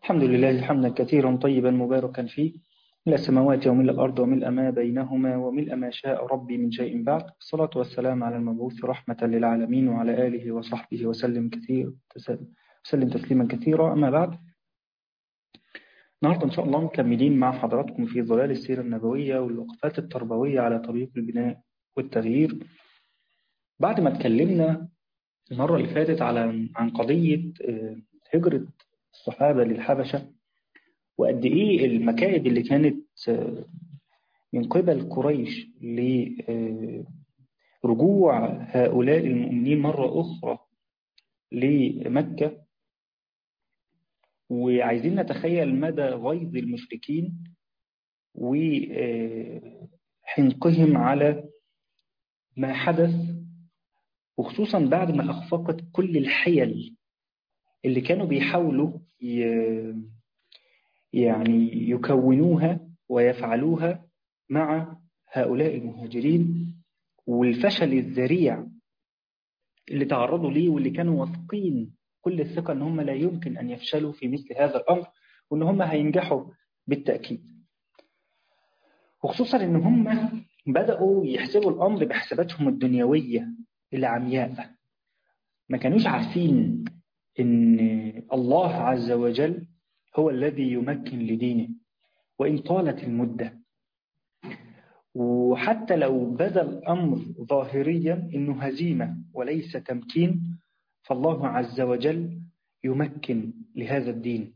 الحمد لله حمدا كثيرا طيبا مباركا فيه ملء السماوات وملء الأرض وملء ما بينهما وملء ما شاء ربي من شيء بعد الصلاة والسلام على المبعوث رحمة للعالمين وعلى آله وصحبه وسلم كثير وسلم تسليما كثيرا أما بعد النهاردة إن شاء الله مكملين مع حضراتكم في ظلال السيرة النبوية والوقفات التربوية على طريق البناء والتغيير بعد ما اتكلمنا المرة اللي فاتت على عن قضية هجرة الصحابة للحبشة وقد إيه المكائد اللي كانت من قبل قريش لرجوع هؤلاء المؤمنين مرة أخرى لمكة وعايزين نتخيل مدى غيظ المشركين وحنقهم على ما حدث وخصوصا بعد ما أخفقت كل الحيل اللي كانوا بيحاولوا يعني يكونوها ويفعلوها مع هؤلاء المهاجرين والفشل الذريع اللي تعرضوا ليه واللي كانوا واثقين كل الثقة ان هم لا يمكن ان يفشلوا في مثل هذا الامر وان هم هينجحوا بالتأكيد وخصوصا ان هم بدأوا يحسبوا الامر بحساباتهم الدنيوية العمياء ما كانوش عارفين ان الله عز وجل هو الذي يمكن لدينه وإن طالت المدة وحتى لو بدا الأمر ظاهريا إنه هزيمة وليس تمكين فالله عز وجل يمكن لهذا الدين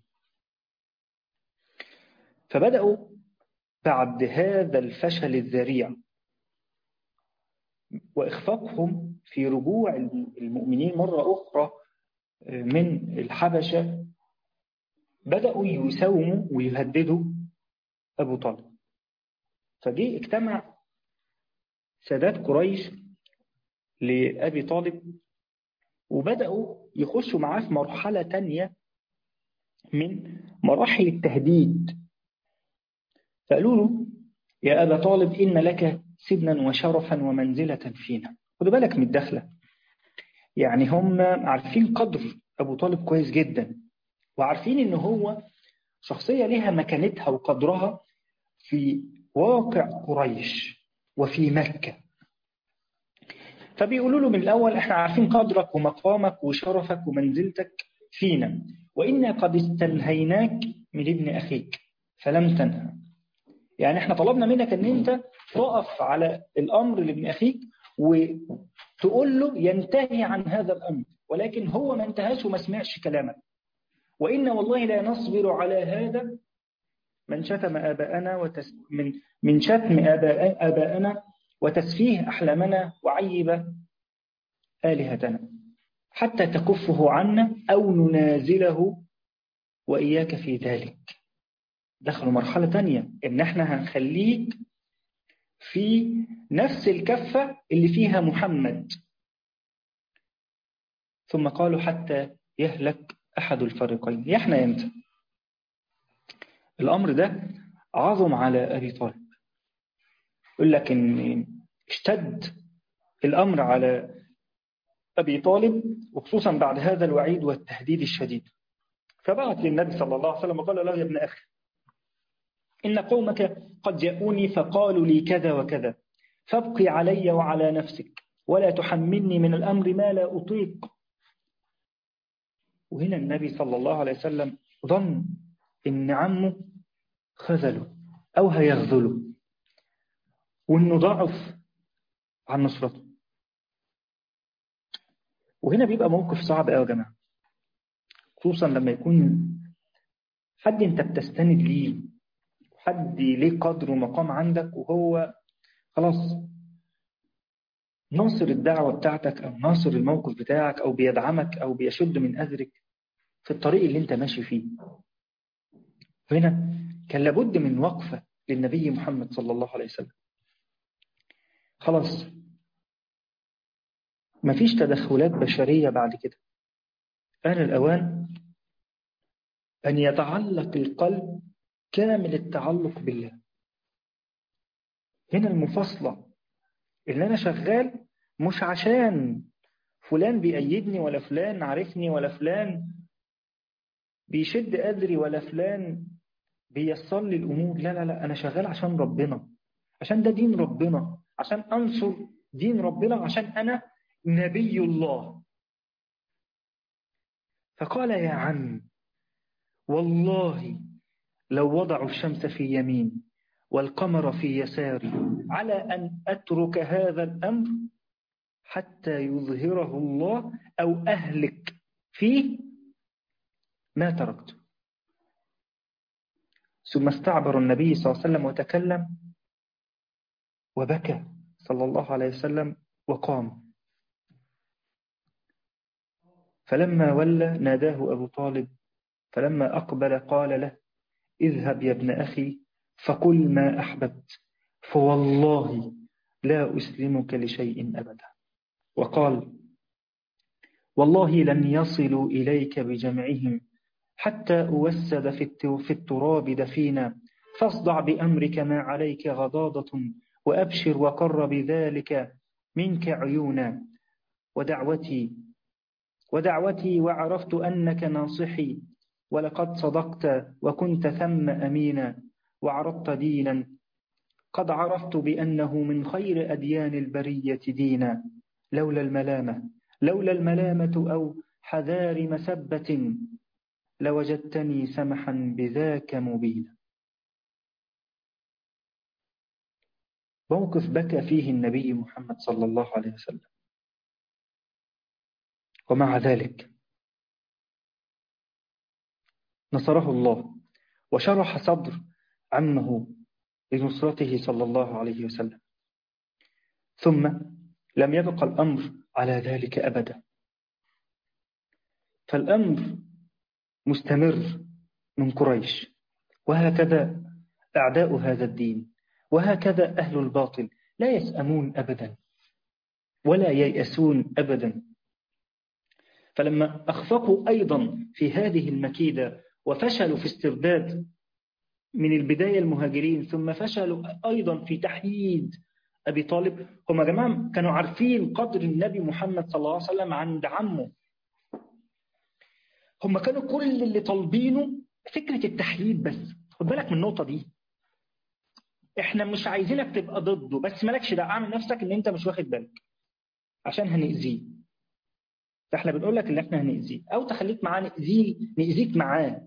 فبدأوا بعد هذا الفشل الذريع وإخفاقهم في رجوع المؤمنين مرة أخرى من الحبشة بدأوا يساوموا ويهددوا أبو طالب فجي اجتمع سادات قريش لأبي طالب وبدأوا يخشوا معاه في مرحلة تانية من مراحل التهديد فقالوا له يا أبا طالب إن لك سدنا وشرفا ومنزلة فينا خدوا بالك من الدخلة يعني هم عارفين قدر أبو طالب كويس جدا وعارفين إن هو شخصية لها مكانتها وقدرها في واقع قريش وفي مكة فبيقولوا له من الأول احنا عارفين قدرك ومقامك وشرفك ومنزلتك فينا وإنا قد استنهيناك من ابن أخيك فلم تنهى يعني احنا طلبنا منك ان انت تقف على الأمر لابن أخيك وتقول له ينتهي عن هذا الأمر ولكن هو ما انتهاش وما سمعش كلامك وإن والله لا نصبر على هذا من شتم آباءنا وتس من من شتم آباء آباءنا وتسفيه أحلامنا وعيب آلهتنا حتى تكفه عنا أو ننازله وإياك في ذلك دخلوا مرحلة تانية إن احنا هنخليك في نفس الكفة اللي فيها محمد ثم قالوا حتى يهلك أحد الفريقين يا احنا انت الأمر ده عظم على أبي طالب يقول لك إن اشتد الأمر على أبي طالب وخصوصا بعد هذا الوعيد والتهديد الشديد فبعت للنبي صلى الله عليه وسلم وقال له يا ابن أخي إن قومك قد جاءوني فقالوا لي كذا وكذا فابقي علي وعلى نفسك ولا تحملني من الأمر ما لا أطيق وهنا النبي صلى الله عليه وسلم ظن إن عمه خذله أو هيخذله وإنه ضعف عن نصرته وهنا بيبقى موقف صعب قوي يا جماعة خصوصا لما يكون حد انت بتستند ليه حد ليه قدر ومقام عندك وهو خلاص ناصر الدعوة بتاعتك أو ناصر الموقف بتاعك أو بيدعمك أو بيشد من أذرك في الطريق اللي انت ماشي فيه هنا كان لابد من وقفة للنبي محمد صلى الله عليه وسلم خلاص مفيش تدخلات بشرية بعد كده آن الأوان أن يتعلق القلب كامل التعلق بالله هنا المفاصلة اللي أنا شغال مش عشان فلان بيأيدني ولا فلان عارفني ولا فلان بيشد قدري ولا فلان بيصل لي الأمور لا لا لا أنا شغال عشان ربنا عشان ده دين ربنا عشان أنصر دين ربنا عشان أنا نبي الله فقال يا عم والله لو وضعوا الشمس في يمين والقمر في يساري على أن أترك هذا الأمر حتى يظهره الله أو أهلك فيه ما تركته ثم استعبر النبي صلى الله عليه وسلم وتكلم وبكى صلى الله عليه وسلم وقام فلما ولى ناداه أبو طالب فلما أقبل قال له اذهب يا ابن أخي فقل ما أحببت فوالله لا أسلمك لشيء أبدا وقال والله لن يصلوا إليك بجمعهم حتى أوسد في التراب دفينا فاصدع بأمرك ما عليك غضاضة وأبشر وقر بذلك منك عيونا ودعوتي ودعوتي وعرفت أنك ناصحي ولقد صدقت وكنت ثم أمينا وعرضت دينا قد عرفت بأنه من خير أديان البرية دينا لولا الملامة لولا الملامة أو حذار مسبة لوجدتني سمحا بذاك مبينا موقف بكى فيه النبي محمد صلى الله عليه وسلم ومع ذلك نصره الله وشرح صدر عمه لنصرته صلى الله عليه وسلم ثم لم يبق الأمر على ذلك أبدا فالأمر مستمر من قريش وهكذا أعداء هذا الدين وهكذا أهل الباطل لا يسأمون أبدا ولا ييأسون أبدا فلما أخفقوا أيضا في هذه المكيدة وفشلوا في استرداد من البداية المهاجرين ثم فشلوا أيضا في تحييد أبي طالب هم يا جماعة كانوا عارفين قدر النبي محمد صلى الله عليه وسلم عند عمه هم كانوا كل اللي طالبينه فكرة التحييد بس خد بالك من النقطة دي احنا مش عايزينك تبقى ضده بس مالكش دعوه اعمل نفسك ان انت مش واخد بالك عشان هنأذيه فاحنا بنقول لك ان احنا هنأذيه او تخليك معاه نأذيه نأذيك معاه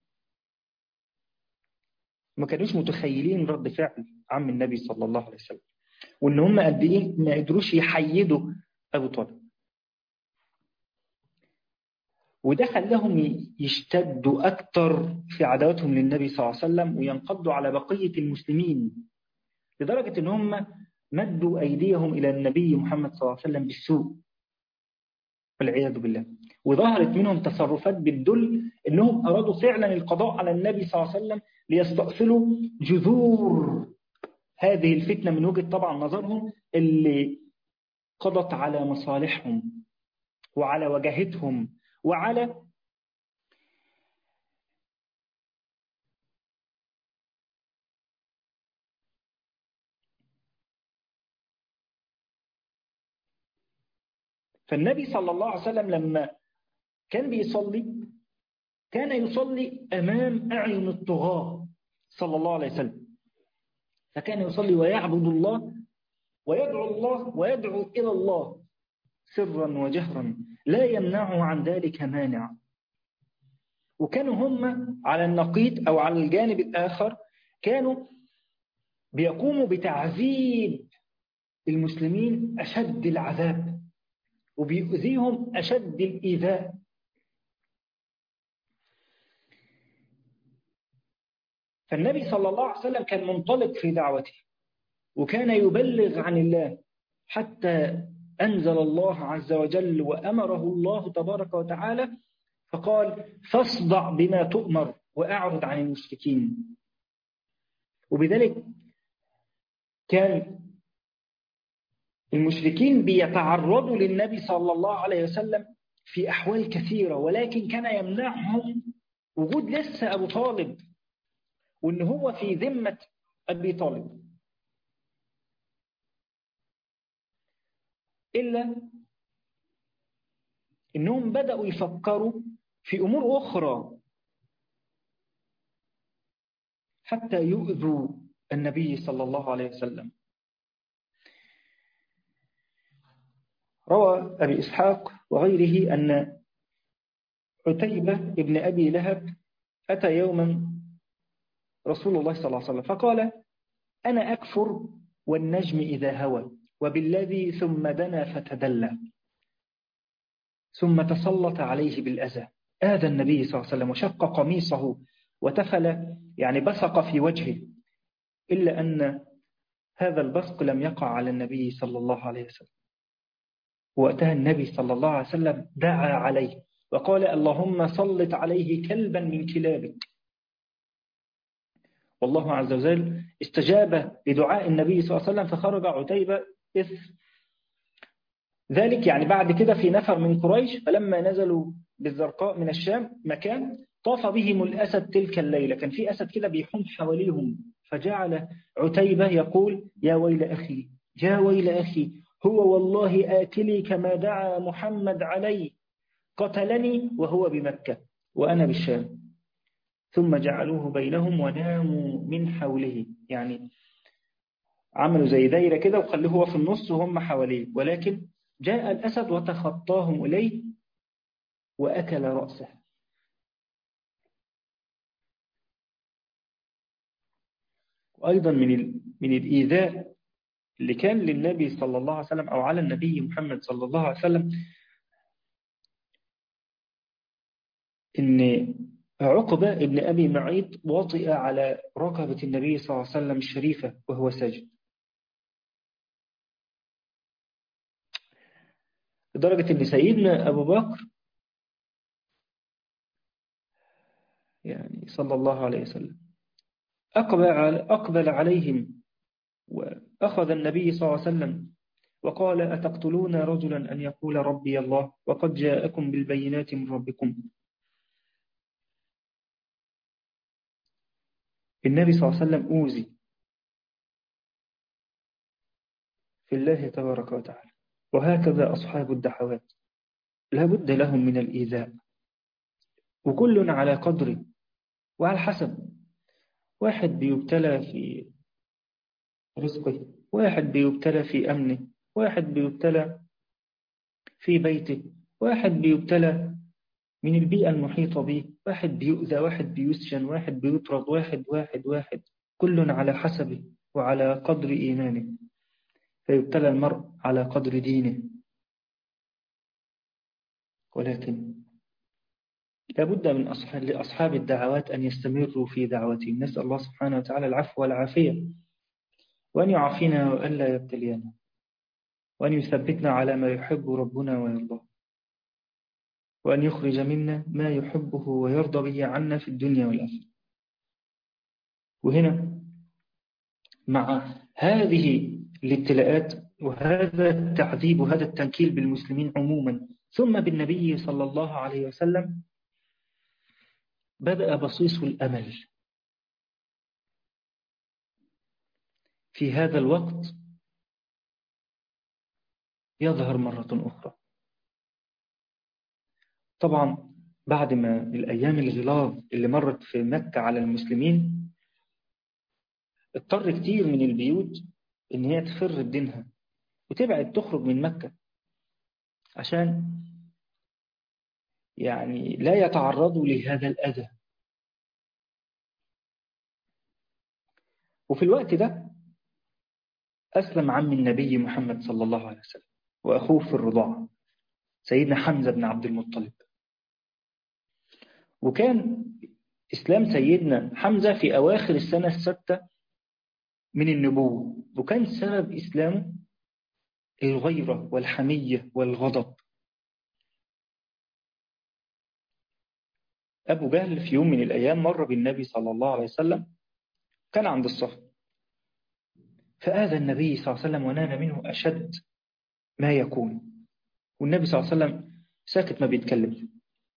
ما كانوش متخيلين رد فعل عم النبي صلى الله عليه وسلم وان هم قد ايه ما قدروش يحيدوا ابو طالب وده خلاهم يشتدوا اكتر في عداوتهم للنبي صلى الله عليه وسلم وينقضوا على بقيه المسلمين لدرجه ان هم مدوا ايديهم الى النبي محمد صلى الله عليه وسلم بالسوء والعياذ بالله وظهرت منهم تصرفات بتدل انهم ارادوا فعلا القضاء على النبي صلى الله عليه وسلم ليستأصلوا جذور هذه الفتنة من وجهة طبعا نظرهم اللي قضت على مصالحهم وعلى وجاهتهم وعلى فالنبي صلى الله عليه وسلم لما كان بيصلي كان يصلي أمام أعين الطغاة صلى الله عليه وسلم فكان يصلي ويعبد الله ويدعو الله ويدعو إلى الله سرا وجهرا لا يمنعه عن ذلك مانع وكانوا هم على النقيض أو على الجانب الآخر كانوا بيقوموا بتعذيب المسلمين أشد العذاب وبيؤذيهم أشد الإيذاء فالنبي صلى الله عليه وسلم كان منطلق في دعوته وكان يبلغ عن الله حتى أنزل الله عز وجل وأمره الله تبارك وتعالى فقال فاصدع بما تؤمر وأعرض عن المشركين وبذلك كان المشركين بيتعرضوا للنبي صلى الله عليه وسلم في أحوال كثيرة ولكن كان يمنعهم وجود لسه أبو طالب وإن هو في ذمة أبي طالب إلا إنهم بدأوا يفكروا في أمور أخرى حتى يؤذوا النبي صلى الله عليه وسلم روى أبي إسحاق وغيره أن عتيبة ابن أبي لهب أتى يوما رسول الله صلى الله عليه وسلم فقال أنا أكفر والنجم إذا هوى وبالذي ثم دنا فتدلى ثم تسلط عليه بالأذى آذى النبي صلى الله عليه وسلم وشق قميصه وتفل يعني بصق في وجهه إلا أن هذا البصق لم يقع على النبي صلى الله عليه وسلم وقتها النبي صلى الله عليه وسلم دعا عليه وقال اللهم سلط عليه كلبا من كلابك والله عز وجل استجاب لدعاء النبي صلى الله عليه وسلم فخرج عتيبة إذ ذلك يعني بعد كده في نفر من قريش فلما نزلوا بالزرقاء من الشام مكان طاف بهم الأسد تلك الليلة كان في أسد كده بيحوم حواليهم فجعل عتيبة يقول يا ويل أخي يا ويل أخي هو والله آكلي كما دعا محمد علي قتلني وهو بمكة وأنا بالشام ثم جعلوه بينهم وناموا من حوله يعني عملوا زي دايرة كده وخلوه هو في النص وهم حواليه ولكن جاء الأسد وتخطاهم إليه وأكل رأسه وأيضا من من الإيذاء اللي كان للنبي صلى الله عليه وسلم أو على النبي محمد صلى الله عليه وسلم إن عقبة ابن أبي معيط وطئ على ركبة النبي صلى الله عليه وسلم الشريفة وهو ساجد لدرجة أن سيدنا أبو بكر يعني صلى الله عليه وسلم أقبل, أقبل عليهم وأخذ النبي صلى الله عليه وسلم وقال أتقتلون رجلا أن يقول ربي الله وقد جاءكم بالبينات من ربكم النبي صلى الله عليه وسلم أوزي في الله تبارك وتعالى وهكذا أصحاب الدعوات لا بد لهم من الإيذاء وكل على قدر وعلى حسب واحد بيبتلى في رزقه واحد بيبتلى في أمنه واحد بيبتلى في بيته واحد بيبتلى من البيئة المحيطة به واحد بيؤذى واحد بيسجن واحد بيطرد واحد واحد واحد كل على حسبه وعلى قدر إيمانه فيبتلى المرء على قدر دينه ولكن لابد من أصحاب لأصحاب الدعوات أن يستمروا في دعوتهم نسأل الله سبحانه وتعالى العفو والعافية وأن يعافينا وألا يبتلينا وأن يثبتنا على ما يحب ربنا ويرضاه وأن يخرج منا ما يحبه ويرضى به عنا في الدنيا والآخرة وهنا مع هذه الابتلاءات وهذا التعذيب وهذا التنكيل بالمسلمين عموما ثم بالنبي صلى الله عليه وسلم بدأ بصيص الأمل في هذا الوقت يظهر مرة أخرى طبعا بعد ما الأيام الغلاظ اللي مرت في مكة على المسلمين اضطر كتير من البيوت إن هي تفر بدينها وتبعد تخرج من مكة عشان يعني لا يتعرضوا لهذا الأذى وفي الوقت ده أسلم عم النبي محمد صلى الله عليه وسلم وأخوه في الرضاعة سيدنا حمزة بن عبد المطلب وكان إسلام سيدنا حمزة في أواخر السنة الستة من النبوة وكان سبب إسلامه الغيرة والحمية والغضب أبو جهل في يوم من الأيام مر بالنبي صلى الله عليه وسلم كان عند الصف فآذى النبي صلى الله عليه وسلم ونال منه أشد ما يكون والنبي صلى الله عليه وسلم ساكت ما بيتكلم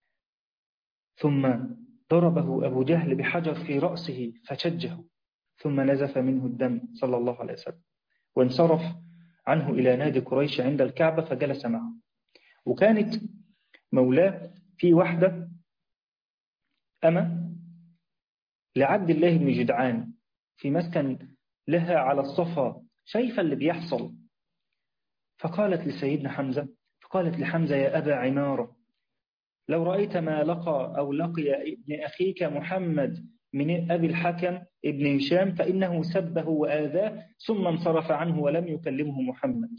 ثم ضربه أبو جهل بحجر في رأسه فشجه ثم نزف منه الدم صلى الله عليه وسلم وانصرف عنه إلى نادي قريش عند الكعبة فجلس معه وكانت مولاه في واحدة أما لعبد الله بن جدعان في مسكن لها على الصفا شايفة اللي بيحصل فقالت لسيدنا حمزة فقالت لحمزة يا أبا عمارة لو رأيت ما لقى أو لقي ابن أخيك محمد من أبي الحكم ابن هشام فإنه سبه وآذاه ثم انصرف عنه ولم يكلمه محمد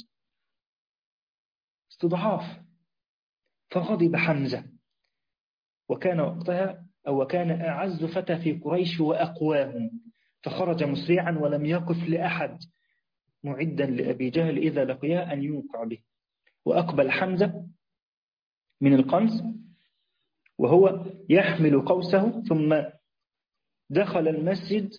استضعاف فغضب حمزة وكان وقتها أو وكان أعز فتى في قريش وأقواهم فخرج مسرعا ولم يقف لأحد معدا لأبي جهل إذا لقياه أن يوقع به وأقبل حمزة من القنص وهو يحمل قوسه ثم دخل المسجد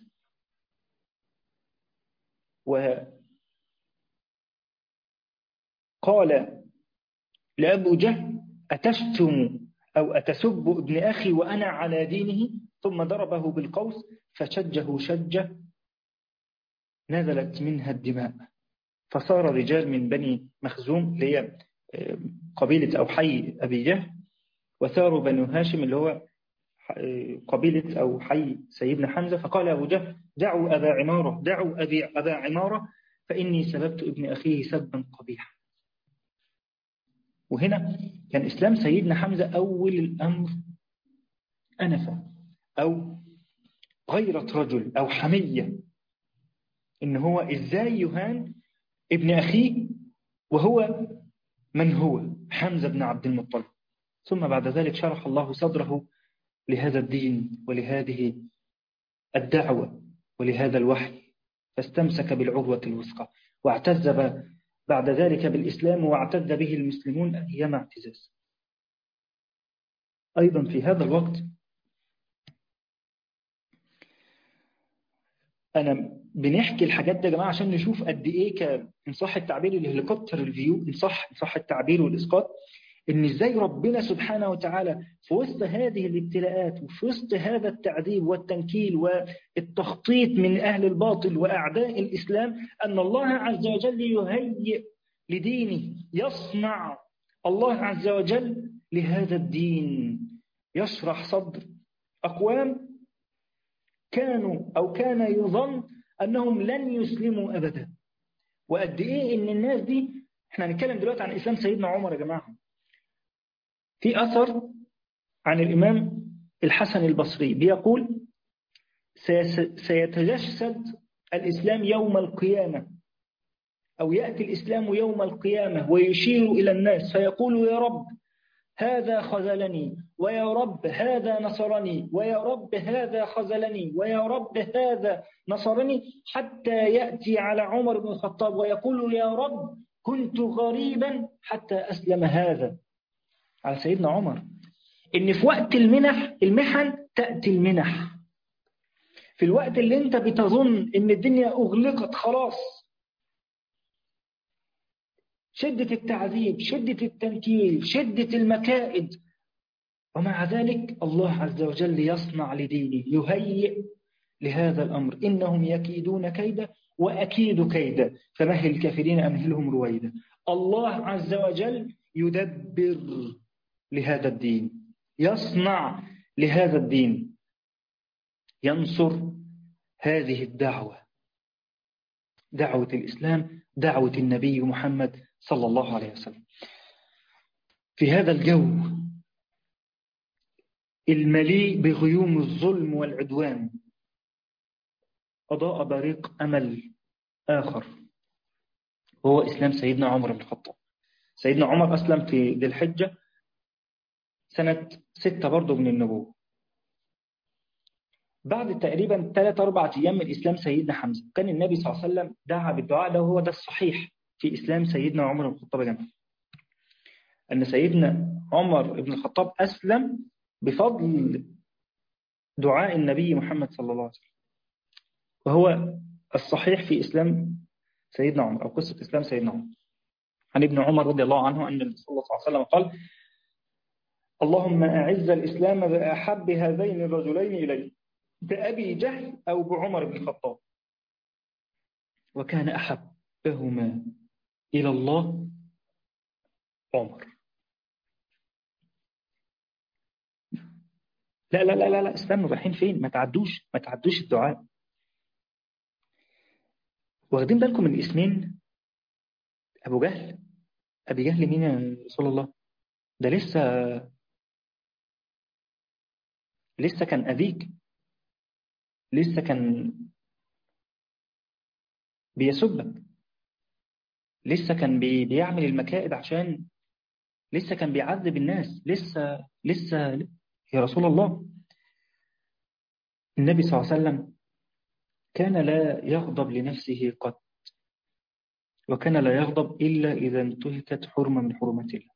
وقال لأبو جهل أتشتم أو أتسب ابن أخي وأنا على دينه ثم ضربه بالقوس فشجه شجة نزلت منها الدماء فصار رجال من بني مخزوم اللي هي قبيلة أو حي أبي جهل وثاروا بنو هاشم اللي هو قبيلة أو حي سيدنا حمزة فقال أبو جهل دعوا أبا عمارة دعوا أبي أبا عمارة فإني سببت ابن أخيه سبا قبيحا وهنا كان إسلام سيدنا حمزة أول الأمر أنفة أو غيرة رجل أو حمية إن هو إزاي يهان ابن أخيه وهو من هو حمزة بن عبد المطلب ثم بعد ذلك شرح الله صدره لهذا الدين ولهذه الدعوة ولهذا الوحي فاستمسك بالعروة الوثقى واعتز بعد ذلك بالإسلام واعتز به المسلمون أيام اعتزاز أيضا في هذا الوقت أنا بنحكي الحاجات دي يا جماعة عشان نشوف قد إيه إن صح التعبير الهليكوبتر الفيو إن صح إن صح التعبير والإسقاط إن إزاي ربنا سبحانه وتعالى في وسط هذه الابتلاءات وفي وسط هذا التعذيب والتنكيل والتخطيط من أهل الباطل وأعداء الإسلام أن الله عز وجل يهيئ لدينه يصنع الله عز وجل لهذا الدين يشرح صدر أقوام كانوا أو كان يظن أنهم لن يسلموا أبدا وقد إيه إن الناس دي إحنا هنتكلم دلوقتي عن إسلام سيدنا عمر يا جماعة في أثر عن الإمام الحسن البصري بيقول سيتجسد الإسلام يوم القيامة أو يأتي الإسلام يوم القيامة ويشير إلى الناس فيقول يا رب هذا خذلني ويا رب هذا نصرني ويا رب هذا خذلني ويا رب هذا نصرني حتى يأتي على عمر بن الخطاب ويقول يا رب كنت غريبا حتى أسلم هذا على سيدنا عمر إن في وقت المنح المحن تأتي المنح في الوقت اللي انت بتظن ان الدنيا اغلقت خلاص شدة التعذيب شدة التنكيل شدة المكائد ومع ذلك الله عز وجل يصنع لدينه يهيئ لهذا الأمر إنهم يكيدون كيدا وأكيد كيدا فمهل الكافرين أمهلهم رويدا الله عز وجل يدبر لهذا الدين يصنع لهذا الدين ينصر هذه الدعوة دعوة الإسلام دعوة النبي محمد صلى الله عليه وسلم في هذا الجو المليء بغيوم الظلم والعدوان أضاء بريق أمل آخر وهو إسلام سيدنا عمر بن الخطاب سيدنا عمر أسلم في ذي الحجة سنة ستة برضه من النبوة بعد تقريبا ثلاث أربع أيام من إسلام سيدنا حمزة كان النبي صلى الله عليه وسلم دعا بالدعاء ده وهو ده الصحيح في إسلام سيدنا عمر بن الخطاب جميعا أن سيدنا عمر بن الخطاب أسلم بفضل دعاء النبي محمد صلى الله عليه وسلم وهو الصحيح في إسلام سيدنا عمر أو قصة إسلام سيدنا عمر عن ابن عمر رضي الله عنه أن النبي صلى الله عليه وسلم قال اللهم أعز الإسلام بأحب هذين الرجلين إلي بأبي جهل أو بعمر بن الخطاب وكان أحبهما إلى الله عمر لا لا لا لا, لا استنوا رايحين فين ما تعدوش ما تعدوش الدعاء واخدين بالكم من اسمين أبو جهل أبي جهل مين يا رسول الله ده لسه لسه كان أبيك لسه كان بيسبك لسه كان بي بيعمل المكائد عشان لسه كان بيعذب الناس لسه لسه يا رسول الله النبي صلى الله عليه وسلم كان لا يغضب لنفسه قط وكان لا يغضب إلا إذا انتهكت حرمة من حرمات الله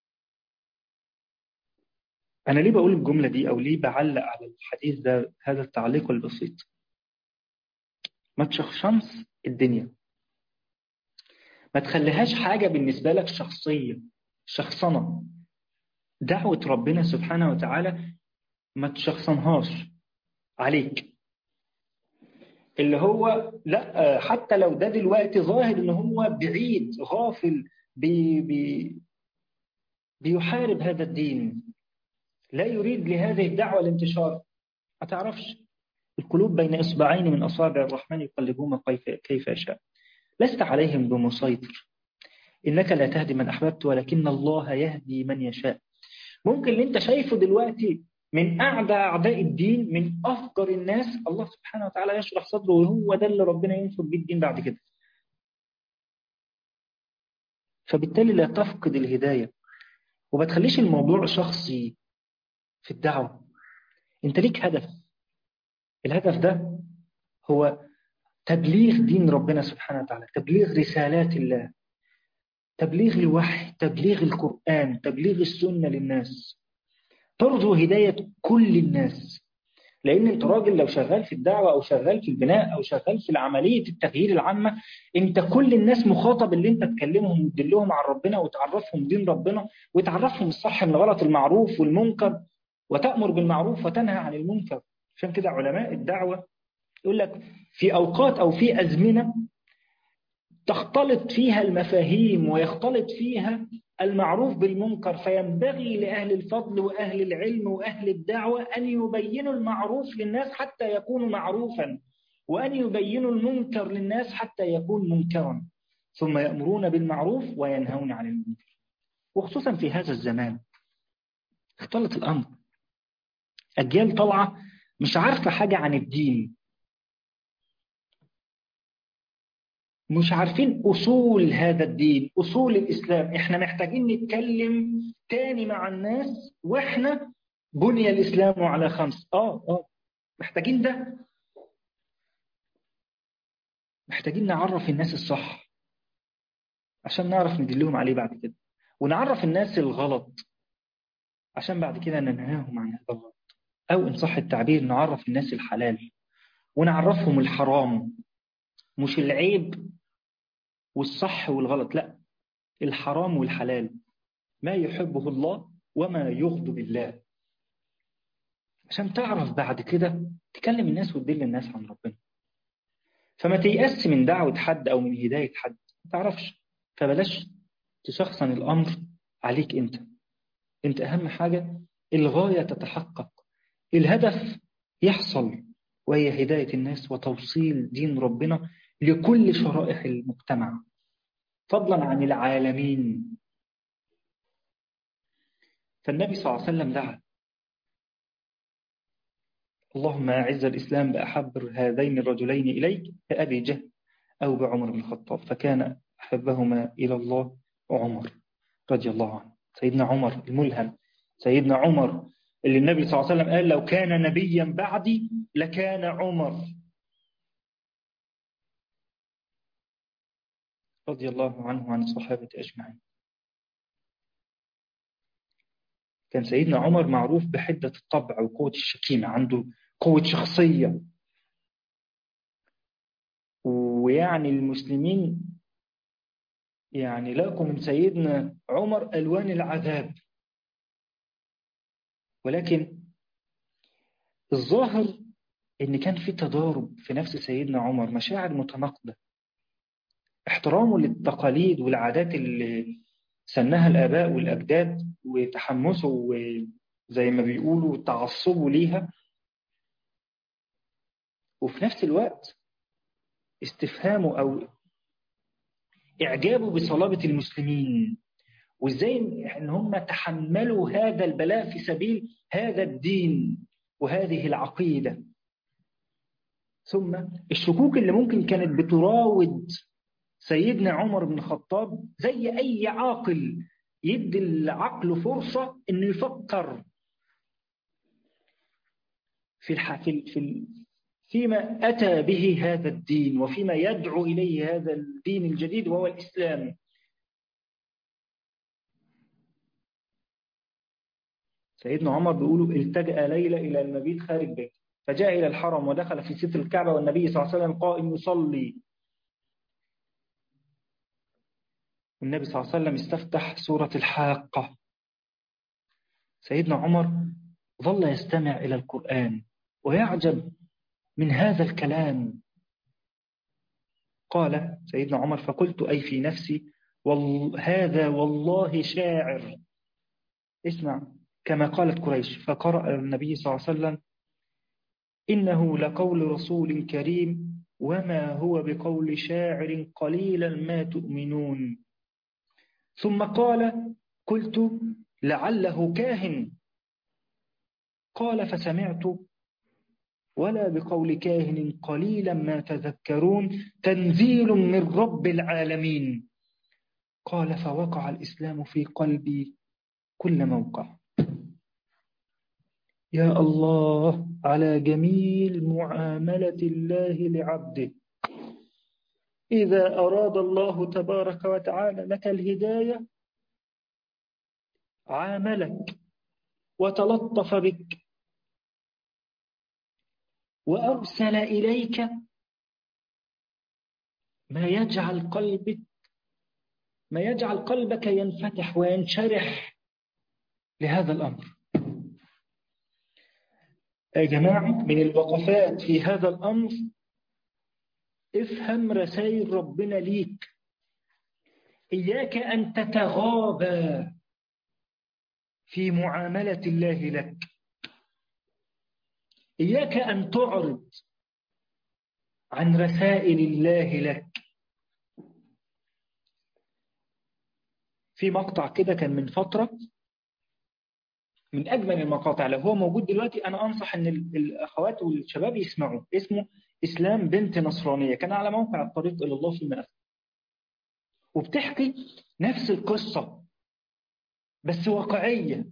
أنا ليه بقول الجملة دي أو ليه بعلق على الحديث ده هذا التعليق البسيط ما تشخشنش الدنيا ما تخليهاش حاجة بالنسبة لك شخصية شخصنة دعوة ربنا سبحانه وتعالى ما تشخصنهاش عليك اللي هو لا حتى لو ده دلوقتي ظاهر ان هو بعيد غافل بي بي بيحارب هذا الدين لا يريد لهذه الدعوة الانتشار ما تعرفش القلوب بين إصبعين من أصابع الرحمن يقلبهما كيف يشاء لست عليهم بمسيطر إنك لا تهدي من أحببت ولكن الله يهدي من يشاء ممكن اللي انت شايفه دلوقتي من أعدى أعداء الدين من أفجر الناس الله سبحانه وتعالى يشرح صدره وهو ده اللي ربنا ينصر بيه الدين بعد كده فبالتالي لا تفقد الهداية وما تخليش الموضوع شخصي في الدعوة انت ليك هدف الهدف ده هو تبليغ دين ربنا سبحانه وتعالى تبليغ رسالات الله تبليغ الوحي تبليغ القرآن تبليغ السنة للناس ترجو هداية كل الناس لأن أنت راجل لو شغال في الدعوة أو شغال في البناء أو شغال في عملية التغيير العامة أنت كل الناس مخاطب اللي أنت تكلمهم وتدلهم عن ربنا وتعرفهم دين ربنا وتعرفهم الصح من الغلط المعروف والمنكر وتأمر بالمعروف وتنهى عن المنكر عشان كده علماء الدعوة يقول لك في أوقات أو في أزمنة تختلط فيها المفاهيم ويختلط فيها المعروف بالمنكر فينبغي لأهل الفضل وأهل العلم وأهل الدعوة أن يبينوا المعروف للناس حتى يكون معروفا وأن يبينوا المنكر للناس حتى يكون منكرا ثم يأمرون بالمعروف وينهون عن المنكر وخصوصا في هذا الزمان اختلط الأمر أجيال طالعة مش عارفة حاجة عن الدين مش عارفين أصول هذا الدين أصول الإسلام إحنا محتاجين نتكلم تاني مع الناس وإحنا بني الإسلام على خمس آه آه محتاجين ده محتاجين نعرف الناس الصح عشان نعرف ندلهم عليه بعد كده ونعرف الناس الغلط عشان بعد كده ننهاهم عن هذا الغلط أو إن صح التعبير نعرف الناس الحلال ونعرفهم الحرام مش العيب والصح والغلط لا الحرام والحلال ما يحبه الله وما يغضب الله عشان تعرف بعد كده تكلم الناس وتدل الناس عن ربنا فما تيأس من دعوة حد أو من هداية حد ما تعرفش فبلاش تشخصن الأمر عليك أنت أنت أهم حاجة الغاية تتحقق الهدف يحصل وهي هداية الناس وتوصيل دين ربنا لكل شرائح المجتمع فضلا عن العالمين فالنبي صلى الله عليه وسلم دعا اللهم أعز الإسلام بأحب هذين الرجلين إليك كأبي جهل أو بعمر بن الخطاب فكان أحبهما إلى الله عمر رضي الله عنه سيدنا عمر الملهم سيدنا عمر اللي النبي صلى الله عليه وسلم قال لو كان نبيا بعدي لكان عمر رضي الله عنه عن الصحابة أجمعين كان سيدنا عمر معروف بحدة الطبع وقوة الشكيمة عنده قوة شخصية ويعني المسلمين يعني لاقوا من سيدنا عمر ألوان العذاب ولكن الظاهر ان كان في تضارب في نفس سيدنا عمر مشاعر متناقضة احترامه للتقاليد والعادات اللي سنها الآباء والأجداد وتحمسه زي ما بيقولوا تعصبوا ليها وفي نفس الوقت استفهامه أو إعجابه بصلابة المسلمين وإزاي إن هم تحملوا هذا البلاء في سبيل هذا الدين وهذه العقيدة ثم الشكوك اللي ممكن كانت بتراود سيدنا عمر بن الخطاب زي أي عاقل يدي العقل فرصة إنه يفكر في الح... في في فيما أتى به هذا الدين وفيما يدعو إليه هذا الدين الجديد وهو الإسلام سيدنا عمر بيقولوا التجأ ليلى إلى المبيت خارج بيته فجاء إلى الحرم ودخل في ستر الكعبة والنبي صلى الله عليه وسلم قائم يصلي والنبي صلى الله عليه وسلم استفتح سورة الحاقة سيدنا عمر ظل يستمع إلى القرآن ويعجب من هذا الكلام قال سيدنا عمر فقلت أي في نفسي وال... هذا والله شاعر اسمع كما قالت قريش فقرأ النبي صلى الله عليه وسلم إنه لقول رسول كريم وما هو بقول شاعر قليلا ما تؤمنون ثم قال قلت لعله كاهن قال فسمعت ولا بقول كاهن قليلا ما تذكرون تنزيل من رب العالمين قال فوقع الإسلام في قلبي كل موقع يا الله على جميل معاملة الله لعبده إذا أراد الله تبارك وتعالى لك الهداية عاملك وتلطف بك وأرسل إليك ما يجعل قلبك ما يجعل قلبك ينفتح وينشرح لهذا الأمر يا جماعة من الوقفات في هذا الأمر افهم رسائل ربنا ليك إياك أن تتغاضى في معاملة الله لك إياك أن تعرض عن رسائل الله لك في مقطع كده كان من فترة من أجمل المقاطع لو هو موجود دلوقتي أنا أنصح أن الأخوات والشباب يسمعوا اسمه إسلام بنت نصرانية كان على موقع الطريق إلى الله في المأثر وبتحكي نفس القصة بس واقعية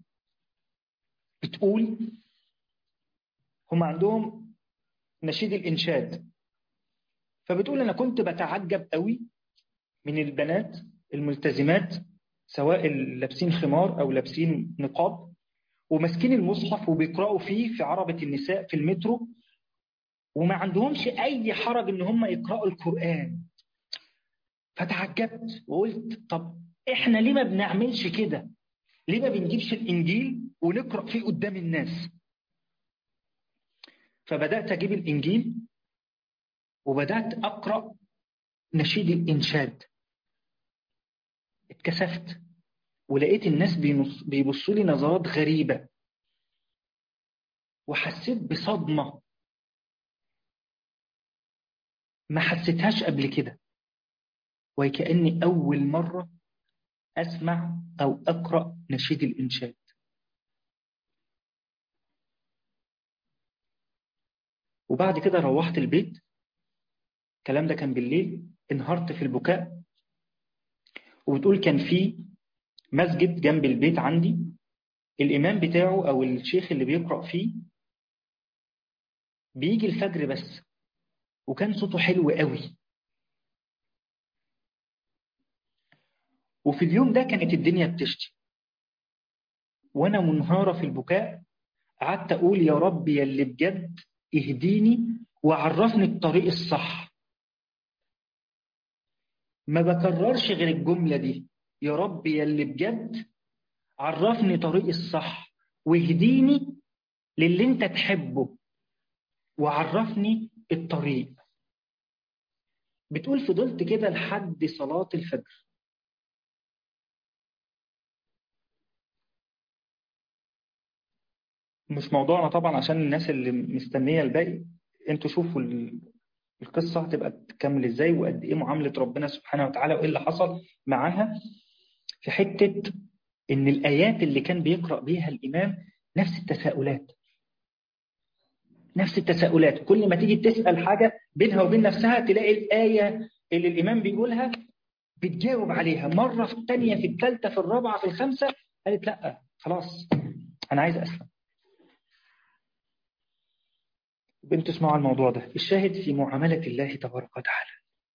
بتقول هم عندهم نشيد الإنشاد فبتقول أنا كنت بتعجب قوي من البنات الملتزمات سواء لابسين خمار أو لابسين نقاب وماسكين المصحف وبيقرأوا فيه في عربة النساء في المترو وما عندهمش أي حرج إن هم يقرأوا القرآن فتعجبت وقلت طب إحنا ليه ما بنعملش كده ليه ما بنجيبش الإنجيل ونقرأ فيه قدام الناس فبدأت أجيب الإنجيل وبدأت أقرأ نشيد الإنشاد اتكسفت ولقيت الناس بيبصوا لي نظرات غريبة وحسيت بصدمة ما حسيتهاش قبل كده وكأني أول مرة أسمع أو أقرأ نشيد الإنشاد وبعد كده روحت البيت الكلام ده كان بالليل انهارت في البكاء وبتقول كان في مسجد جنب البيت عندي الإمام بتاعه أو الشيخ اللي بيقرأ فيه بيجي الفجر بس وكان صوته حلو قوي وفي اليوم ده كانت الدنيا بتشتي وأنا منهارة في البكاء قعدت أقول يا رب يا اللي بجد اهديني وعرفني الطريق الصح ما بكررش غير الجملة دي يا رب يا اللي بجد عرفني طريق الصح واهديني للي انت تحبه وعرفني الطريق بتقول فضلت كده لحد صلاة الفجر مش موضوعنا طبعا عشان الناس اللي مستنية الباقي انتوا شوفوا القصة هتبقى تكمل ازاي وقد ايه معاملة ربنا سبحانه وتعالى وايه اللي حصل معاها في حتة ان الآيات اللي كان بيقرأ بيها الإمام نفس التساؤلات نفس التساؤلات كل ما تيجي تسأل حاجة بينها وبين نفسها تلاقي الآية اللي الإمام بيقولها بتجاوب عليها مرة في الثانية في الثالثة في الرابعة في الخامسة قالت لا خلاص أنا عايز أسلم بنت تسمعوا الموضوع ده الشاهد في معاملة الله تبارك وتعالى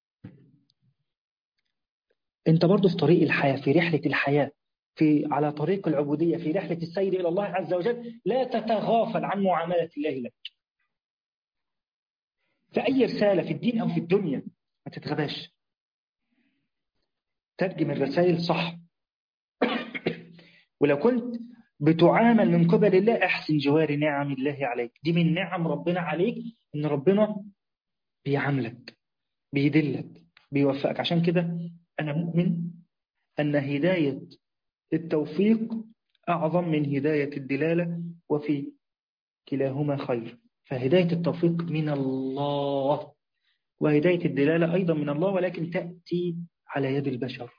انت برضو في طريق الحياة في رحلة الحياة في على طريق العبودية في رحلة السير إلى الله عز وجل لا تتغافل عن معاملة الله لك في أي رسالة في الدين أو في الدنيا ما تتغباش ترجم الرسائل صح ولو كنت بتعامل من قبل الله احسن جوار نعم الله عليك دي من نعم ربنا عليك ان ربنا بيعاملك بيدلك بيوفقك عشان كده انا مؤمن ان هداية التوفيق اعظم من هداية الدلالة وفي كلاهما خير فهداية التوفيق من الله وهداية الدلالة أيضا من الله ولكن تأتي على يد البشر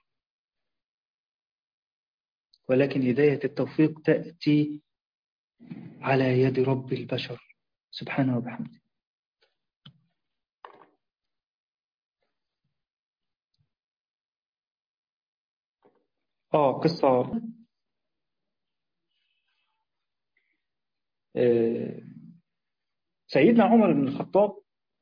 ولكن هداية التوفيق تأتي على يد رب البشر سبحانه وبحمده آه قصة آه سيدنا عمر بن الخطاب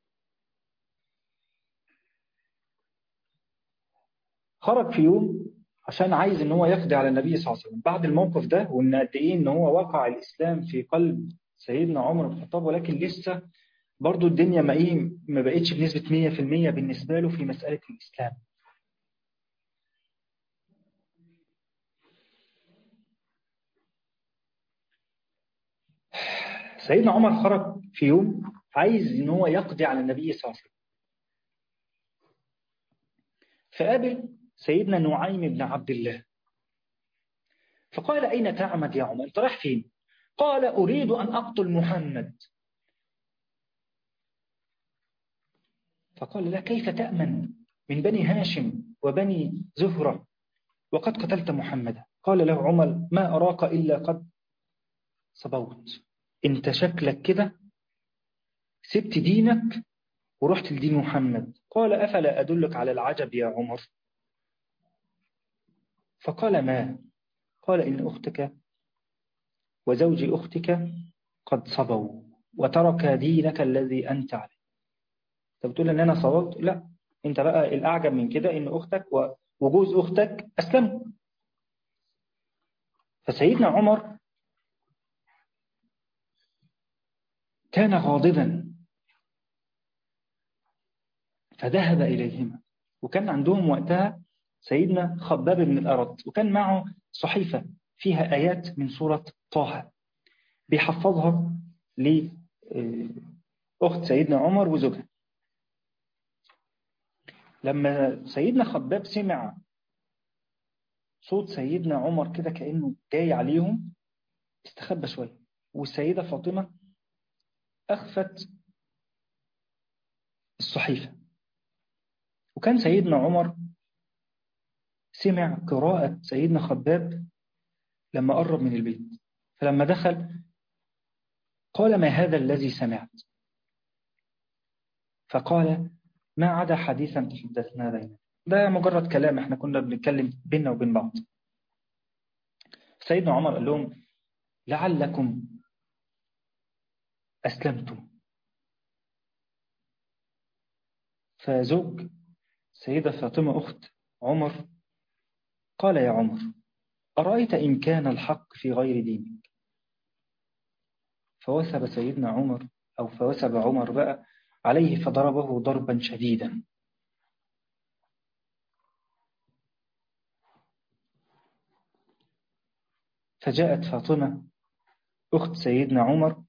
خرج في يوم عشان عايز ان هو يقضي على النبي صلى الله عليه وسلم بعد الموقف ده وان قد ايه ان هو وقع الاسلام في قلب سيدنا عمر بن الخطاب ولكن لسه برضو الدنيا ما ايه ما بقتش بنسبة 100% بالنسبة له في مسألة الإسلام سيدنا عمر خرج في يوم عايز ان هو يقضي على النبي صلى الله عليه وسلم فقابل سيدنا نعيم بن عبد الله فقال أين تعمد يا عمر أنت رايح فين قال أريد أن أقتل محمد فقال لا كيف تأمن من بني هاشم وبني زهرة وقد قتلت محمدا قال له عمر ما أراك إلا قد صبوت انت شكلك كده سبت دينك ورحت لدين محمد قال أفلا أدلك على العجب يا عمر فقال ما قال إن أختك وزوج أختك قد صبوا وترك دينك الذي أنت عليه أنت بتقول إن أنا صبوت لا أنت بقى الأعجب من كده إن أختك وجوز أختك أسلموا فسيدنا عمر كان غاضبا فذهب إليهما وكان عندهم وقتها سيدنا خباب بن الأرد وكان معه صحيفة فيها آيات من سورة طه بيحفظها لأخت سيدنا عمر وزوجها لما سيدنا خباب سمع صوت سيدنا عمر كده كأنه جاي عليهم استخبى شوية والسيدة فاطمة أخفت الصحيفة وكان سيدنا عمر سمع قراءة سيدنا خباب لما قرب من البيت فلما دخل قال ما هذا الذي سمعت فقال ما عدا حديثا تحدثنا بيننا ده مجرد كلام احنا كنا بنتكلم بيننا وبين بعض سيدنا عمر قال لهم لعلكم أسلمتم فزوج سيدة فاطمة أخت عمر قال يا عمر أرأيت إن كان الحق في غير دينك فوثب سيدنا عمر أو فوثب عمر بقى عليه فضربه ضربا شديدا فجاءت فاطمة أخت سيدنا عمر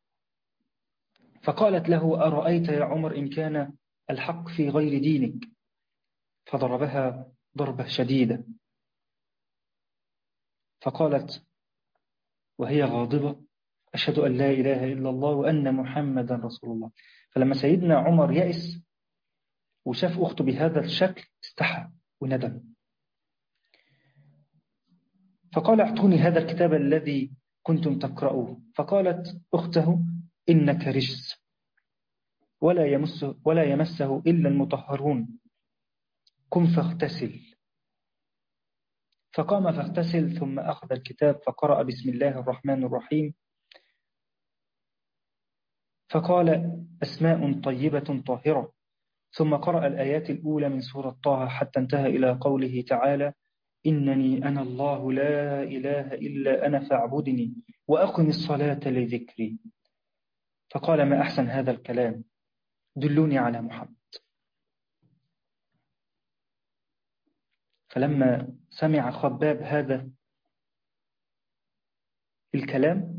فقالت له أرأيت يا عمر إن كان الحق في غير دينك فضربها ضربة شديدة فقالت وهي غاضبة أشهد أن لا إله إلا الله وأن محمدا رسول الله فلما سيدنا عمر يأس وشاف أخته بهذا الشكل استحى وندم فقال اعطوني هذا الكتاب الذي كنتم تقرأوه فقالت أخته إنك رجس ولا يمسه, ولا يمسه إلا المطهرون قم فاغتسل فقام فاغتسل ثم أخذ الكتاب فقرأ بسم الله الرحمن الرحيم فقال أسماء طيبة طاهرة ثم قرأ الآيات الأولى من سورة طه حتى انتهى إلى قوله تعالى إنني أنا الله لا إله إلا أنا فاعبدني وأقم الصلاة لذكري فقال ما أحسن هذا الكلام دلوني على محمد فلما سمع خباب هذا الكلام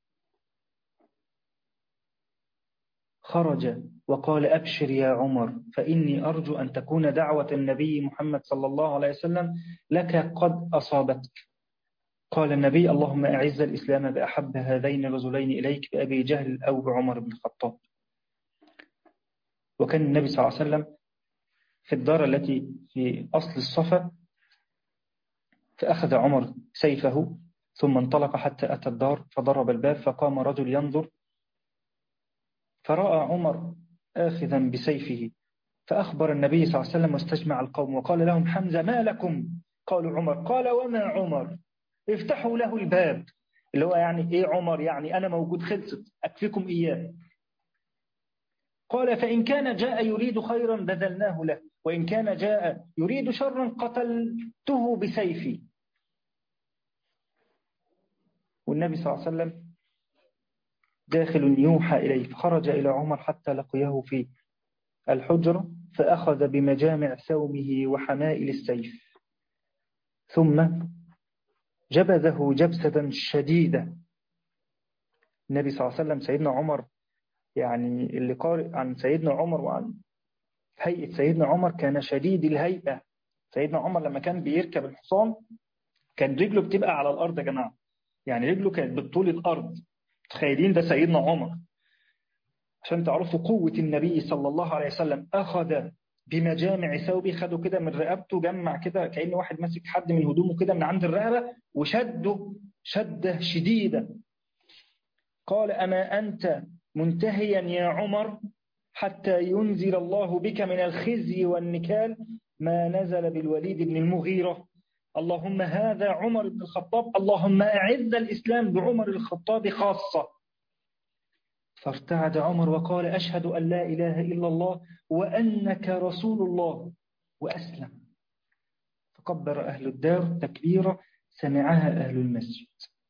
خرج وقال أبشر يا عمر فإني أرجو أن تكون دعوة النبي محمد صلى الله عليه وسلم لك قد أصابتك قال النبي اللهم أعز الإسلام بأحب هذين الرجلين إليك بأبي جهل أو بعمر بن الخطاب وكان النبي صلى الله عليه وسلم في الدار التي في أصل الصفا فأخذ عمر سيفه ثم انطلق حتى أتى الدار فضرب الباب فقام رجل ينظر فرأى عمر آخذا بسيفه فأخبر النبي صلى الله عليه وسلم واستجمع القوم وقال لهم حمزة ما لكم قالوا عمر قال وما عمر افتحوا له الباب اللي هو يعني ايه عمر يعني أنا موجود خلصت أكفيكم إياه قال فإن كان جاء يريد خيرا بذلناه له وإن كان جاء يريد شرا قتلته بسيفي والنبي صلى الله عليه وسلم داخل يوحى إليه فخرج إلى عمر حتى لقيه في الحجرة فأخذ بمجامع ثومه وحمائل السيف ثم جبذه جبسة شديدة النبي صلى الله عليه وسلم سيدنا عمر يعني اللي قارئ عن سيدنا عمر وعن هيئة سيدنا عمر كان شديد الهيئة سيدنا عمر لما كان بيركب الحصان كان رجله بتبقى على الأرض يا جماعة يعني رجله كانت بالطول الأرض تخيلين ده سيدنا عمر عشان تعرفوا قوة النبي صلى الله عليه وسلم أخذ بمجامع ثوبه خده كده من رقبته جمع كده كأن واحد ماسك حد من هدومه كده من عند الرقبة وشده شدة شديدة قال أما أنت منتهيا يا عمر حتى ينزل الله بك من الخزي والنكال ما نزل بالوليد بن المغيرة اللهم هذا عمر بن الخطاب اللهم أعز الإسلام بعمر الخطاب خاصة فارتعد عمر وقال أشهد أن لا إله إلا الله وأنك رسول الله وأسلم فكبر أهل الدار تكبيرة سمعها أهل المسجد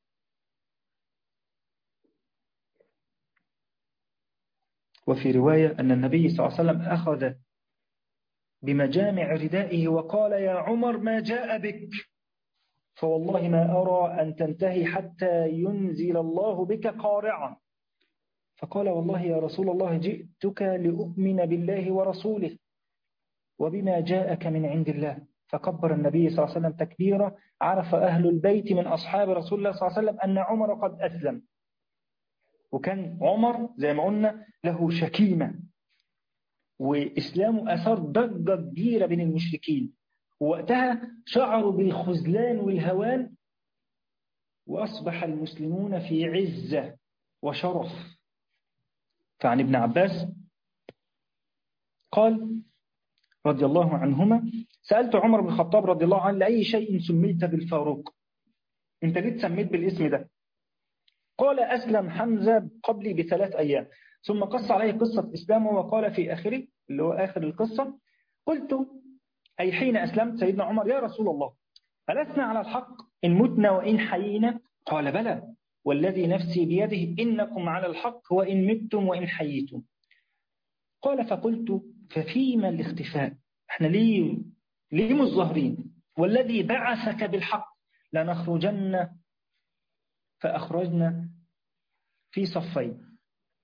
وفي رواية أن النبي صلى الله عليه وسلم أخذ بمجامع ردائه وقال يا عمر ما جاء بك فوالله ما أرى أن تنتهي حتى ينزل الله بك قارعا فقال والله يا رسول الله جئتك لأؤمن بالله ورسوله وبما جاءك من عند الله فكبر النبي صلى الله عليه وسلم تكبيرا عرف أهل البيت من أصحاب رسول الله صلى الله عليه وسلم أن عمر قد أسلم وكان عمر زي ما قلنا له شكيمة وإسلامه أثار ضجة كبيرة بين المشركين ووقتها شعروا بالخذلان والهوان وأصبح المسلمون في عزة وشرف فعن ابن عباس قال رضي الله عنهما سألت عمر بن الخطاب رضي الله عنه لأي شيء سميت بالفاروق انت ليه سميت بالاسم ده قال أسلم حمزة قبلي بثلاث أيام ثم قص عليه قصة إسلامه وقال في آخره اللي هو آخر القصة قلت أي حين أسلمت سيدنا عمر يا رسول الله ألسنا على الحق إن متنا وإن حيينا قال بلى والذي نفسي بيده إنكم على الحق وإن متم وإن حييتم قال فقلت ففيما الاختفاء احنا ليه ليه مش ظاهرين والذي بعثك بالحق لنخرجن فأخرجنا في صفين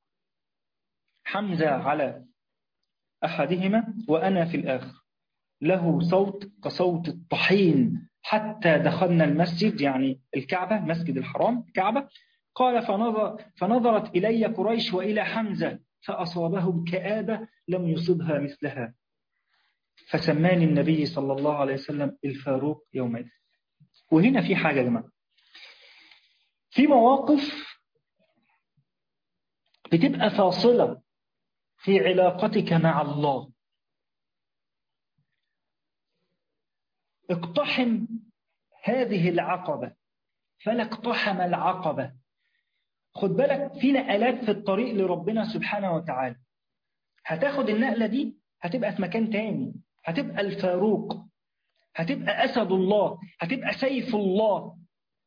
حمزة على أحدهما وأنا في الآخر له صوت كصوت الطحين حتى دخلنا المسجد يعني الكعبة مسجد الحرام الكعبة قال فنظر فنظرت إلي قريش وإلى حمزة فأصابهم كآبة لم يصبها مثلها فسماني النبي صلى الله عليه وسلم الفاروق يومئذ وهنا في حاجة يا جماعة في مواقف بتبقى فاصلة في علاقتك مع الله اقتحم هذه العقبة فلا اقتحم العقبة خد بالك في نقلات في الطريق لربنا سبحانه وتعالى هتاخد النقلة دي هتبقى في مكان تاني هتبقى الفاروق هتبقى أسد الله هتبقى سيف الله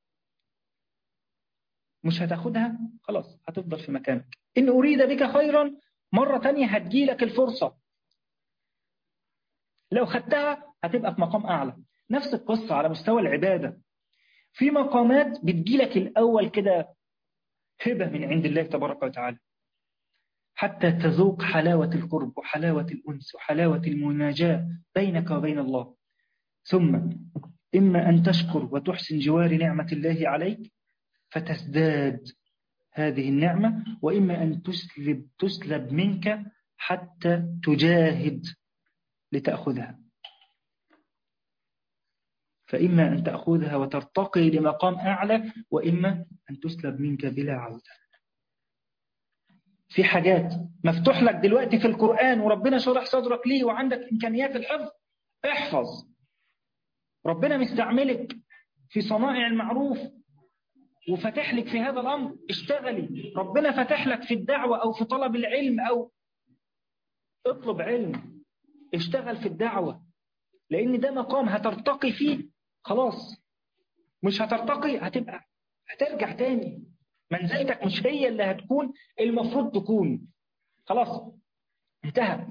مش هتاخدها خلاص هتفضل في مكانك إن أريد بك خيرا مرة تانية هتجيلك الفرصة لو خدتها هتبقى في مقام أعلى نفس القصة على مستوى العبادة في مقامات بتجيلك الأول كده هبة من عند الله تبارك وتعالى حتى تذوق حلاوة القرب وحلاوة الأنس وحلاوة المناجاة بينك وبين الله ثم إما أن تشكر وتحسن جوار نعمة الله عليك فتزداد هذه النعمة وإما أن تسلب, تسلب منك حتى تجاهد لتأخذها فإما أن تأخذها وترتقي لمقام أعلى وإما أن تسلب منك بلا عودة في حاجات مفتوح لك دلوقتي في القرآن وربنا شرح صدرك ليه وعندك إمكانيات الحفظ احفظ ربنا مستعملك في صنائع المعروف وفتح لك في هذا الأمر اشتغلي ربنا فتح لك في الدعوة أو في طلب العلم أو اطلب علم اشتغل في الدعوة لأن ده مقام هترتقي فيه خلاص مش هترتقي هتبقى هترجع تاني منزلتك مش هي اللي هتكون المفروض تكون خلاص انتهى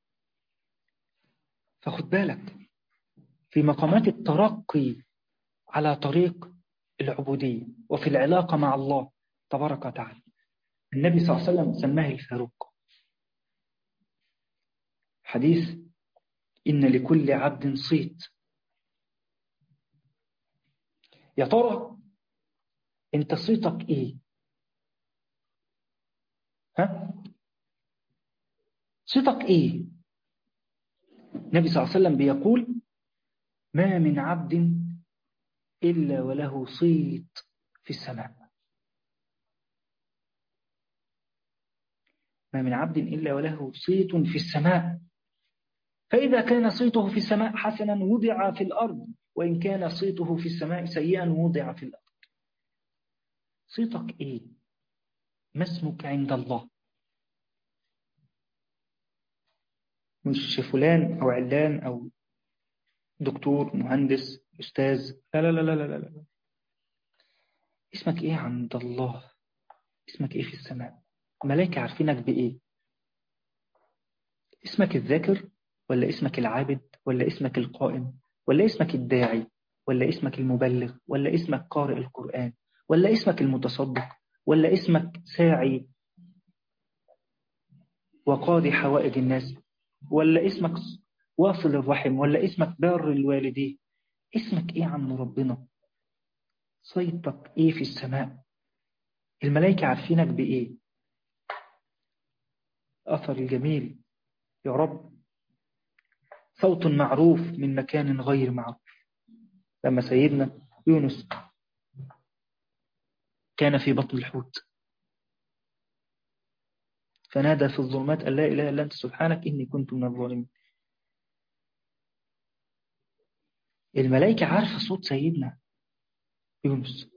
فخد بالك في مقامات الترقي على طريق العبودية وفي العلاقة مع الله تبارك وتعالى النبي صلى الله عليه وسلم سماه الفاروق حديث إن لكل عبد صيت يا ترى انت صيتك ايه ها صيتك ايه النبي صلى الله عليه وسلم بيقول ما من عبد إلا وله صيت في السماء ما من عبد إلا وله صيت في السماء فإذا كان صيته في السماء حسنا وضع في الأرض وإن كان صيته في السماء سيئا وضع في الأرض صيتك إيه؟ ما اسمك عند الله؟ مش فلان أو علان أو دكتور مهندس أستاذ لا لا لا لا لا لا اسمك إيه عند الله؟ اسمك إيه في السماء؟ ملائكة عارفينك بإيه؟ اسمك الذاكر ولا اسمك العابد ولا اسمك القائم ولا اسمك الداعي ولا اسمك المبلغ ولا اسمك قارئ القرآن ولا اسمك المتصدق ولا اسمك ساعي وقاضي حوائج الناس ولا اسمك واصل الرحم ولا اسمك بار الوالدين اسمك ايه عم ربنا صيتك ايه في السماء الملائكة عارفينك بايه أثر الجميل يا رب صوت معروف من مكان غير معروف لما سيدنا يونس كان في بطن الحوت فنادى في الظلمات أن لا إله إلا أنت سبحانك إني كنت من الظالمين الملائكة عارفة صوت سيدنا يونس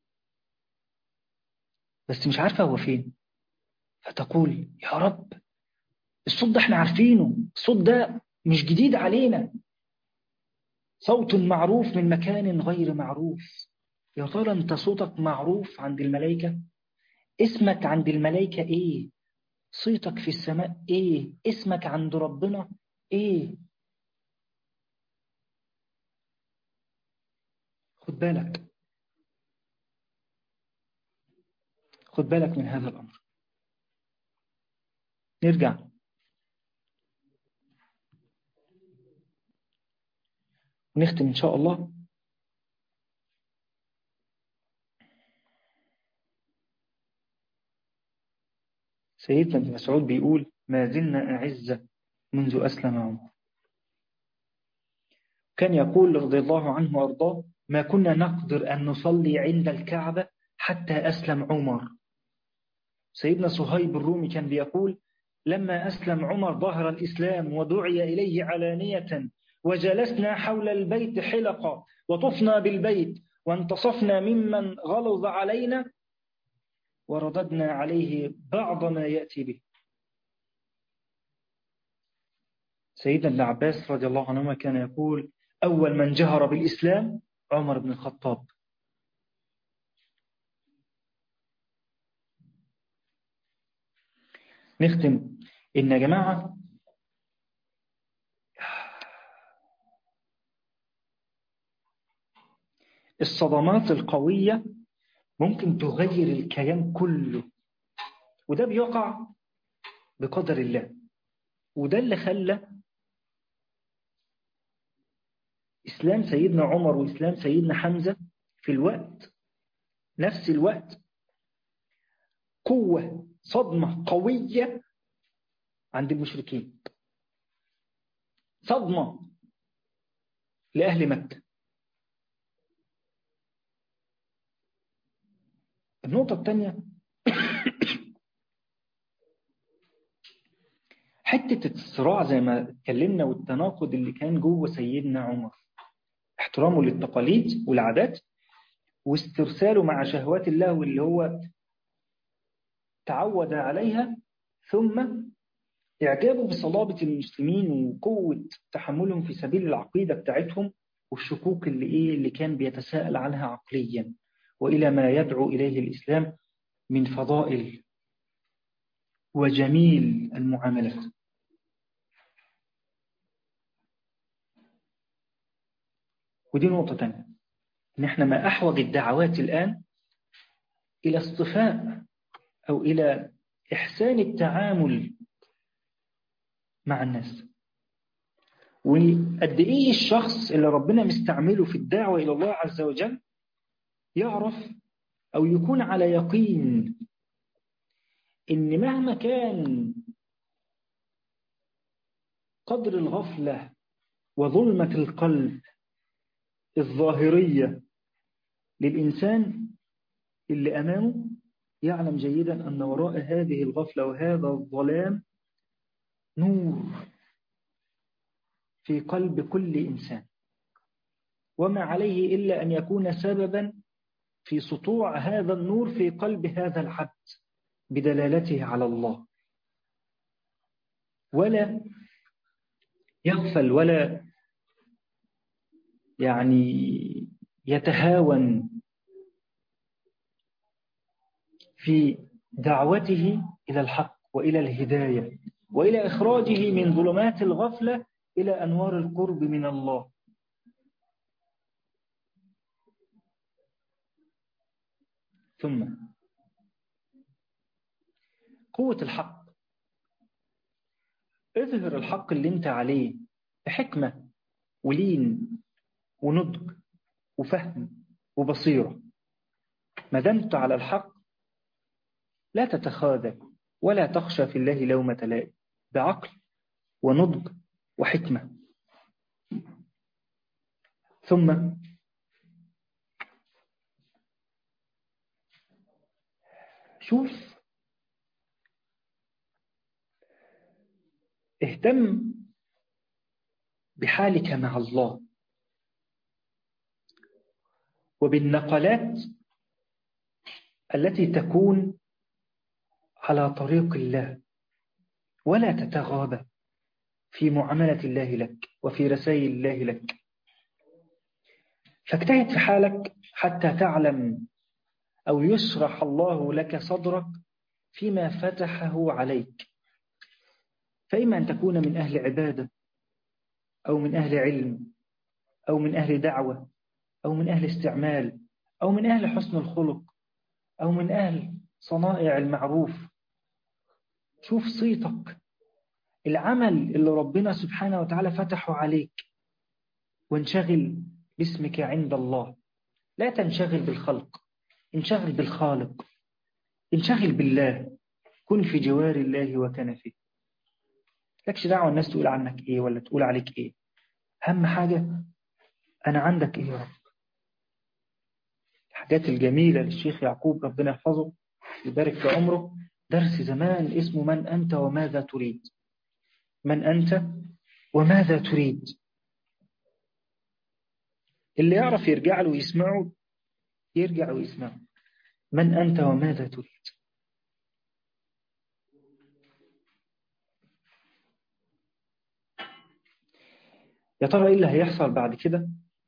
بس مش عارفة هو فين فتقول يا رب الصوت ده احنا عارفينه الصوت ده مش جديد علينا صوت معروف من مكان غير معروف يا ترى انت صوتك معروف عند الملائكة اسمك عند الملائكة ايه صيتك في السماء ايه اسمك عند ربنا ايه خد بالك خد بالك من هذا الأمر نرجع ونختم إن شاء الله سيدنا ابن مسعود بيقول ما زلنا أعزة منذ أسلم عمر كان يقول رضي الله عنه وأرضاه ما كنا نقدر أن نصلي عند الكعبة حتى أسلم عمر سيدنا صهيب الرومي كان بيقول لما أسلم عمر ظهر الإسلام ودعي إليه علانية وجلسنا حول البيت حلقة وطفنا بالبيت وانتصفنا ممن غلظ علينا ورددنا عليه بعض ما يأتي به سيدنا ابن عباس رضي الله عنهما كان يقول أول من جهر بالإسلام عمر بن الخطاب نختم إن يا جماعة الصدمات القوية ممكن تغير الكيان كله وده بيقع بقدر الله وده اللي خلى إسلام سيدنا عمر وإسلام سيدنا حمزة في الوقت نفس الوقت قوة صدمة قوية عند المشركين صدمة لأهل مكة النقطة الثانية حتة الصراع زي ما اتكلمنا والتناقض اللي كان جوه سيدنا عمر احترامه للتقاليد والعادات واسترساله مع شهوات الله واللي هو تعود عليها ثم إعجابه بصلابة المسلمين وقوة تحملهم في سبيل العقيدة بتاعتهم والشكوك اللي إيه اللي كان بيتساءل عنها عقليا وإلى ما يدعو إليه الإسلام من فضائل وجميل المعاملات ودي نقطة تانية إن إحنا ما أحوج الدعوات الآن إلى اصطفاء أو إلى إحسان التعامل مع الناس وقد إيه الشخص اللي ربنا مستعمله في الدعوة إلى الله عز وجل يعرف أو يكون على يقين إن مهما كان قدر الغفلة وظلمة القلب الظاهرية للإنسان اللي أمامه يعلم جيدا أن وراء هذه الغفلة وهذا الظلام نور في قلب كل إنسان وما عليه إلا أن يكون سببا في سطوع هذا النور في قلب هذا العبد بدلالته على الله ولا يغفل ولا يعني يتهاون في دعوته إلى الحق وإلى الهداية وإلى إخراجه من ظلمات الغفلة إلى أنوار القرب من الله ثم قوة الحق اظهر الحق اللي انت عليه بحكمة ولين ونضج وفهم وبصيرة ما دمت على الحق لا تتخاذل ولا تخشى في الله لومة لائم بعقل ونضج وحكمة ثم شوف اهتم بحالك مع الله وبالنقلات التي تكون على طريق الله ولا تتغاضى في معاملة الله لك وفي رسائل الله لك فاجتهد في حالك حتى تعلم أو يشرح الله لك صدرك فيما فتحه عليك فإما أن تكون من أهل عبادة أو من أهل علم أو من أهل دعوة أو من أهل استعمال أو من أهل حسن الخلق أو من أهل صنائع المعروف شوف صيتك العمل اللي ربنا سبحانه وتعالى فتحه عليك وانشغل باسمك عند الله لا تنشغل بالخلق انشغل بالخالق انشغل بالله كن في جوار الله وكنفه لكش دعوة الناس تقول عنك إيه ولا تقول عليك إيه أهم حاجة أنا عندك إيه يا رب الحاجات الجميلة للشيخ يعقوب ربنا يحفظه يبارك في عمره درس زمان اسمه من أنت وماذا تريد من أنت وماذا تريد اللي يعرف يرجع له ويسمعه يرجع ويسمعه من أنت وماذا تريد يا ترى إيه اللي هيحصل بعد كده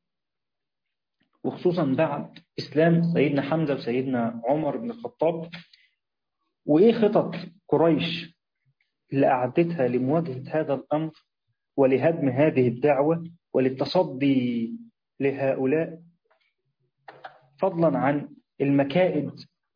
وخصوصا بعد إسلام سيدنا حمزة وسيدنا عمر بن الخطاب وإيه خطط قريش اللي أعدتها لمواجهة هذا الأمر ولهدم هذه الدعوة وللتصدي لهؤلاء فضلا عن المكائد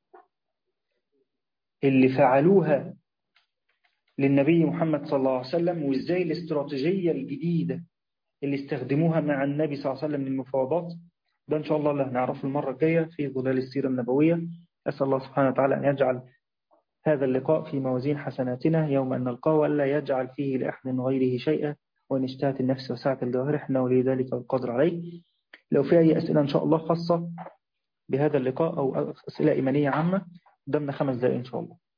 اللي فعلوها للنبي محمد صلى الله عليه وسلم وإزاي الاستراتيجية الجديدة اللي استخدموها مع النبي صلى الله عليه وسلم للمفاوضات ده إن شاء الله اللي هنعرفه المرة الجاية في ظلال السيرة النبوية أسأل الله سبحانه وتعالى أن يجعل هذا اللقاء في موازين حسناتنا يوم أن نلقاه وألا يجعل فيه لأحد غيره شيئا وإن اشتهت النفس وسعة الجوارح إنه لذلك القدر عليه لو في أي أسئلة إن شاء الله خاصة بهذا اللقاء أو أسئلة إيمانية عامة قدامنا خمس دقائق إن شاء الله